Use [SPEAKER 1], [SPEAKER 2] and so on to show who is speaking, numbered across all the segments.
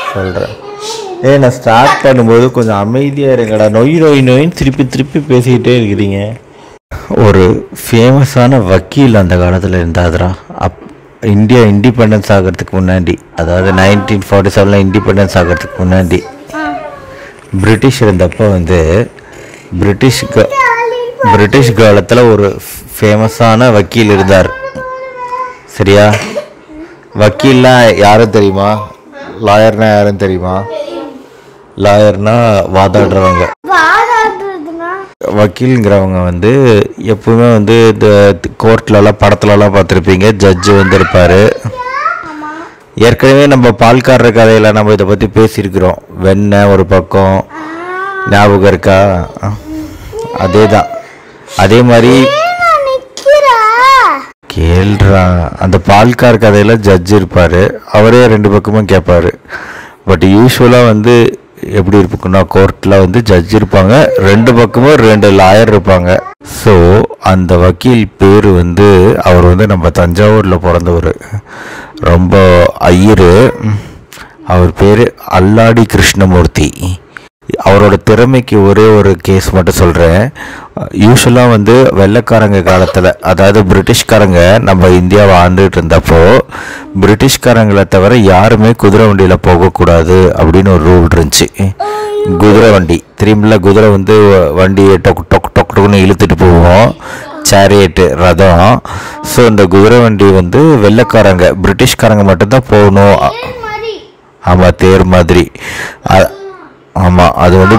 [SPEAKER 1] சொல்கிறேன் ஏ நான் ஸ்டார்ட் பண்ணும்போது கொஞ்சம் அமைதியாக இருங்கடா நொய் நொய் நொயின்னு திருப்பி திருப்பி பேசிக்கிட்டே இருக்கிறீங்க ஒரு ஃபேமஸான வக்கீல் அந்த காலத்தில் இருந்தாதுரா அப் இந்தியா இண்டிபெண்டன்ஸ் ஆகிறதுக்கு முன்னாடி அதாவது நைன்டீன் ஃபார்ட்டி செவனில் இண்டிபெண்டன்ஸ் ஆகிறதுக்கு முன்னாடி பிரிட்டிஷ் இருந்தப்போ வந்து பிரிட்டிஷ் க பிரிட்டிஷ் காலத்தில் ஒரு ஃபேமஸான வக்கீல் இருந்தார் சரியா வக்கீல்னா யாரும் தெரியுமா லாயர்னா யாரும் தெரியுமா லாயர்னா வாதாடுறவங்க
[SPEAKER 2] வாதாடுறதுனா
[SPEAKER 1] வக்கீலுங்கிறவங்க வந்து எப்பவுமே வந்து இந்த கோர்ட்லலாம் படத்துலலாம் பார்த்துருப்பீங்க ஜட்ஜு வந்து இருப்பார் ஏற்கனவே நம்ம பால்காரர் கதையில் நம்ம இதை பற்றி பேசியிருக்கிறோம் வெண்ணெய் ஒரு பக்கம் ஞாபகம் இருக்கா அதே தான் அதே மாதிரி
[SPEAKER 2] நிக்கிறா
[SPEAKER 1] கேள்றா அந்த பால்கார் கதையில் ஜட்ஜ் இருப்பார் அவரே ரெண்டு பக்கமும் கேட்பாரு பட் யூஸ்வலாக வந்து எப்படி இருக்குன்னா கோர்ட்டில் வந்து ஜட்ஜ் இருப்பாங்க ரெண்டு பக்கமும் ரெண்டு லாயர் இருப்பாங்க ஸோ அந்த வக்கீல் பேர் வந்து அவர் வந்து நம்ம தஞ்சாவூரில் பிறந்தவர் ரொம்ப ஐயரு அவர் பேர் அல்லாடி கிருஷ்ணமூர்த்தி அவரோட திறமைக்கு ஒரே ஒரு கேஸ் மட்டும் சொல்கிறேன் யூஸ்வலாக வந்து வெள்ளைக்காரங்க காலத்தில் அதாவது பிரிட்டிஷ்காரங்க நம்ம இந்தியாவை ஆண்டுகிட்டு இருந்தப்போ பிரிட்டிஷ்காரங்களை தவிர யாருமே குதிரை வண்டியில் போகக்கூடாது அப்படின்னு ஒரு ரூல் இருந்துச்சு குதிரை வண்டி திரும்பில குதிரை வந்து வண்டியை டொக்கு டொக்கு டொக்கு டொக்குன்னு இழுத்துட்டு போவோம் சேரியட்டு ரதம் ஸோ இந்த குதிரை வண்டி வந்து வெள்ளைக்காரங்க பிரிட்டிஷ்காரங்க மட்டும்தான் போகணும்
[SPEAKER 2] மாதிரி
[SPEAKER 1] ஆமாம் தேர் மாதிரி அ- ஆமாம் அது வந்து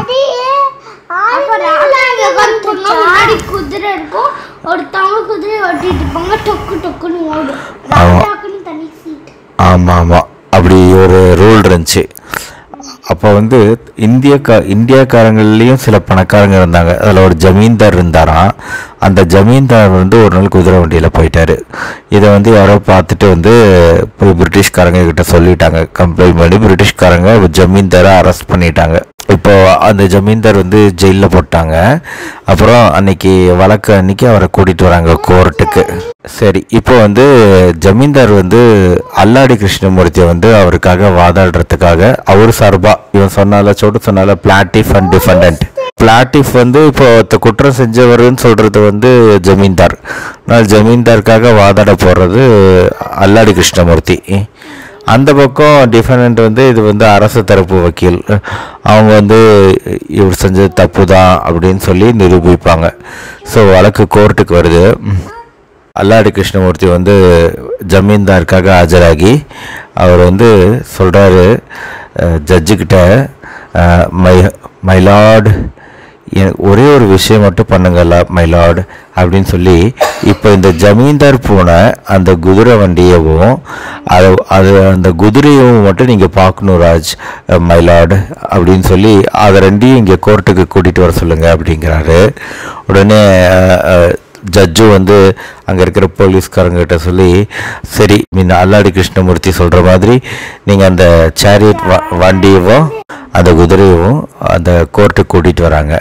[SPEAKER 2] முன்னாடி குதிரை இருக்கும் ஒருத்தவங்க குதிரை ஓட்டிட்டு இருப்பாங்க டொக்கு டொக்குன்னு ஓடும்
[SPEAKER 1] ஆமா.
[SPEAKER 2] டக்குன்னு தனி சீட்
[SPEAKER 1] ஆமாம் ஆமாம் அப்படி ஒரு ரூல் இருந்துச்சு அப்போ வந்து இந்திய கா இந்தியாக்காரங்கள்லேயும் சில பணக்காரங்க இருந்தாங்க அதில் ஒரு ஜமீன்தார் இருந்தாராம் அந்த ஜமீன்தார் வந்து ஒரு நாள் குதிரை வண்டியில் போயிட்டாரு இதை வந்து யாரோ பார்த்துட்டு வந்து போய் பிரிட்டிஷ்காரங்க கிட்ட சொல்லிட்டாங்க கம்ப்ளைண்ட் பண்ணி பிரிட்டிஷ்காரங்க ஜமீன்தாரை அரெஸ்ட் பண்ணிட்டாங்க இப்போ அந்த ஜமீன்தார் வந்து ஜெயிலில் போட்டாங்க அப்புறம் அன்னைக்கு வழக்கு அன்னைக்கு அவரை கூட்டிகிட்டு வராங்க கோர்ட்டுக்கு சரி இப்போ வந்து ஜமீன்தார் வந்து அல்லாடி கிருஷ்ணமூர்த்தியை வந்து அவருக்காக வாதாடுறதுக்காக அவர் சார்பா இவன் சொன்னால சொட்டு சொன்னால பிளாட்டிஃப் அண்ட் டிஃபண்டன்ட் பிளாட்டிஃப் வந்து இப்போ ஒருத்த குற்றம் செஞ்சவருன்னு சொல்றது வந்து ஜமீன்தார் நான் ஜமீன்தாருக்காக வாதாட போறது அல்லாடி கிருஷ்ணமூர்த்தி அந்த பக்கம் டிஃபெண்டன்ட் வந்து இது வந்து அரசு தரப்பு வக்கீல் அவங்க வந்து இவர் செஞ்சது தப்பு தான் அப்படின்னு சொல்லி நிரூபிப்பாங்க ஸோ வழக்கு கோர்ட்டுக்கு வருது அல்லாடி கிருஷ்ணமூர்த்தி வந்து ஜமீன்தாருக்காக ஆஜராகி அவர் வந்து சொல்கிறாரு ஜட்ஜுக்கிட்ட மை மை லார்ட் எனக்கு ஒரே ஒரு விஷயம் மட்டும் பண்ணுங்கல்ல மை லார்ட் அப்படின்னு சொல்லி இப்போ இந்த ஜமீன்தார் போன அந்த குதிரை வண்டியவும் அது அது அந்த குதிரையவும் மட்டும் நீங்கள் பார்க்கணும் ராஜ் மை லார்ட் அப்படின்னு சொல்லி அதை ரெண்டையும் இங்கே கோர்ட்டுக்கு கூட்டிகிட்டு வர சொல்லுங்க அப்படிங்கிறாரு உடனே அஹ், அஹ், ஜட்ஜும் வந்து அங்கே இருக்கிற போலீஸ்காரங்கிட்ட சொல்லி சரி மீன் அல்லாடி கிருஷ்ணமூர்த்தி சொல்கிற மாதிரி நீங்கள் அந்த சேரியட் வண்டியவும் அந்த குதிரையவும் அந்த கோர்ட்டுக்கு கூட்டிகிட்டு வராங்க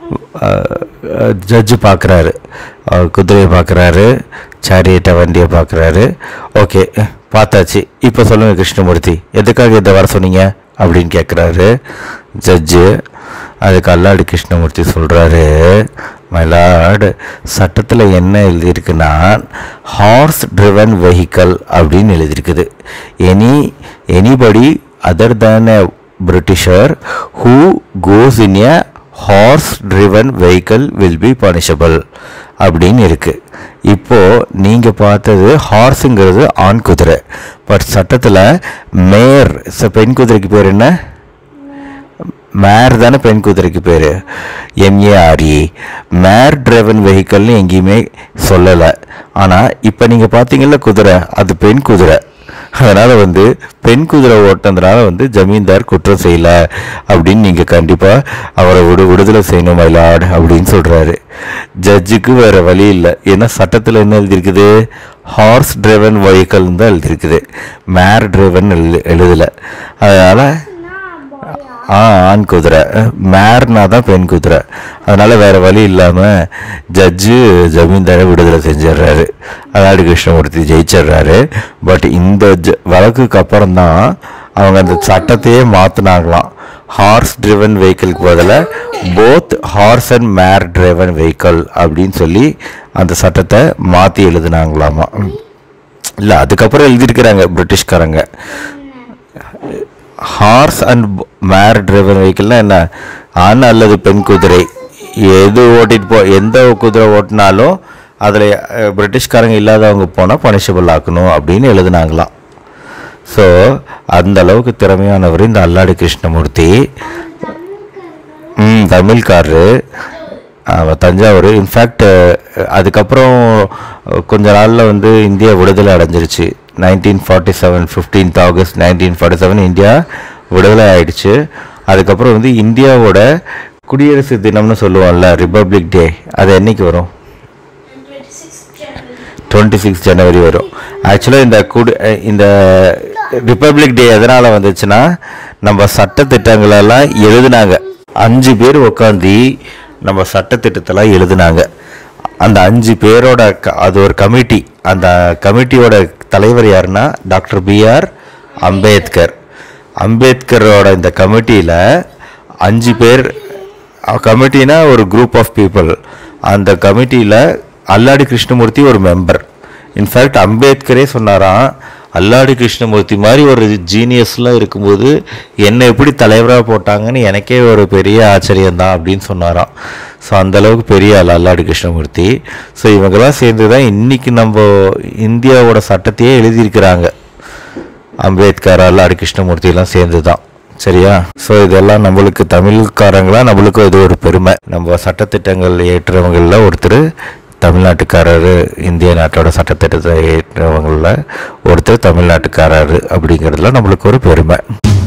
[SPEAKER 1] ஜட்ஜு பார்க்குறாரு குதிரையை பார்க்குறாரு சேரியட்டை வண்டியை பார்க்குறாரு ஓகே பார்த்தாச்சு இப்போ சொல்லுங்கள் கிருஷ்ணமூர்த்தி எதுக்காக இதை வர சொன்னீங்க அப்படின்னு கேட்குறாரு ஜட்ஜு அதுக்கு அல்லாடி கிருஷ்ணமூர்த்தி சொல்கிறாரு மலாட் சட்டத்தில் என்ன எழுதியிருக்குன்னா ஹார்ஸ் ட்ரிவன் வெஹிக்கல் அப்படின்னு எழுதியிருக்குது any anybody other than a Britisher who goes in a horse driven vehicle will be punishable அப்படின்னு இருக்கு இப்போ நீங்க பார்த்தது ஹார்ஸுங்கிறது ஆண் குதிரை பட் சட்டத்தில் மேர் ச- பெண் குதிரைக்கு பேர் என்ன மேர் தானே பெண் குதிரைக்கு பேர் எம்ஏஆர்இ மேர் டிரைவன் வெஹிக்கல்னு எங்கேயுமே சொல்லலை ஆனால் இப்போ நீங்கள் பார்த்தீங்கல்ல குதிரை அது பெண் குதிரை அதனால் வந்து பெண் குதிரை ஓட்டுனதுனால வந்து ஜமீன்தார் குற்றம் செய்யலை அப்படின்னு நீங்கள் கண்டிப்பாக அவரை விடு விடுதலை செய்யணும் மயிலாட் அப்படின்னு சொல்கிறாரு ஜட்ஜுக்கு வேறு வழி இல்லை ஏன்னா சட்டத்தில் என்ன எழுதியிருக்குது ஹார்ஸ் டிரைவன் வெஹிக்கல்னு தான் எழுதியிருக்குது மேர் டிரைவன் எழுது எழுதலை அதனால் ஆ ஆண் குதிரை மேர்னா தான் பெண் குதிரை அதனால வேற வழி இல்லாமல் ஜட்ஜு ஜமீன்தாரை விடுதலை செஞ்சிடுறாரு அதாடி கிருஷ்ணமூர்த்தி ஜெயிச்சிடுறாரு பட் இந்த ஜ வழக்குக்கு அப்புறம் தான் அவங்க அந்த சட்டத்தையே மாற்றினாங்களாம் ஹார்ஸ் ட்ரிவன் வெஹிக்கிளுக்கு பதிலாக both horse and mare driven vehicle அப்படின்னு சொல்லி அந்த சட்டத்தை மாற்றி எழுதுனாங்களாமா இல்லை அதுக்கப்புறம் எழுதியிருக்கிறாங்க பிரிட்டிஷ்காரங்க ஹார்ஸ் அண்ட் மேர் டிரைவர் வெஹிக்கிள்னா என்ன ஆண் அல்லது பெண் குதிரை எது ஓட்டிட்டு போ எந்த குதிரை ஓட்டினாலும் அதில் பிரிட்டிஷ்காரங்க இல்லாதவங்க போனால் பனிஷபிள் ஆக்கணும் அப்படின்னு எழுதுனாங்களாம் ஸோ அந்த அளவுக்கு திறமையானவர் இந்த அல்லாடி கிருஷ்ணமூர்த்தி ம் தமிழ்காரரு அவன் தஞ்சாவூர் இன்ஃபேக்ட் அதுக்கப்புறம் கொஞ்ச நாளில் வந்து இந்தியா விடுதலை அடைஞ்சிருச்சு nineteen forty seven fifteenth August nineteen forty seven India விடுதலை ஆயிடுச்சு அதுக்கப்புறம் வந்து இந்தியாவோட குடியரசு தினம்னு சொல்லுவோம்ல ரிப்பப்ளிக் டே அது என்னைக்கு வரும் டுவெண்ட்டி சிக்ஸ் ஜனவரி வரும் ஆக்சுவலாக இந்த குடி அஹ் இந்த ரிப்பப்ளிக் டே எதனால் வந்துச்சுன்னா நம்ம சட்டத்திட்டங்களெல்லாம் எழுதுனாங்க அஞ்சு பேர் உட்காந்து நம்ம சட்டத்திட்டத்தெல்லாம் எழுதுனாங்க அந்த அஞ்சு பேரோட க- அது ஒரு கமிட்டி அந்த கமிட்டியோட தலைவர் யாருன்னா டாக்டர் பிஆர் அம்பேத்கர் அம்பேத்கரோட இந்த கமிட்டியில் அஞ்சு பேர் கமிட்டினா ஒரு குரூப் ஆஃப் பீப்புள் அந்த கமிட்டியில் அல்லாடி கிருஷ்ணமூர்த்தி ஒரு மெம்பர் இன்ஃபேக்ட் அம்பேத்கரே சொன்னாராம் அல்லாடி கிருஷ்ணமூர்த்தி மாதிரி ஒரு ஜீனியஸ்லாம் இருக்கும்போது என்னை எப்படி தலைவராக போட்டாங்கன்னு எனக்கே ஒரு பெரிய ஆச்சரியம்தான் அப்படின்னு சொன்னாராம் ஸோ அந்தளவுக்கு பெரிய ஆள் அல்லாடி கிருஷ்ணமூர்த்தி ஸோ இவங்கெல்லாம் சேர்ந்து தான் இன்றைக்கி நம்ம இந்தியாவோட சட்டத்தையே எழுதியிருக்கிறாங்க அம்பேத்கர் அல்லாடி கிருஷ்ணமூர்த்தி எல்லாம் சேர்ந்து தான் சரியா ஸோ இதெல்லாம் நம்மளுக்கு தமிழ்காரங்களா நம்மளுக்கு இது ஒரு பெருமை நம்ம சட்டத்திட்டங்கள் ஏற்றவங்களில் ஒருத்தர் தமிழ்நாட்டுக்காரரு இந்திய நாட்டோட சட்டத்திட்டத்தை ஏற்றவங்களில் ஒருத்தர் தமிழ்நாட்டுக்காரரு அப்படிங்கிறதுல நம்மளுக்கு ஒரு பெருமை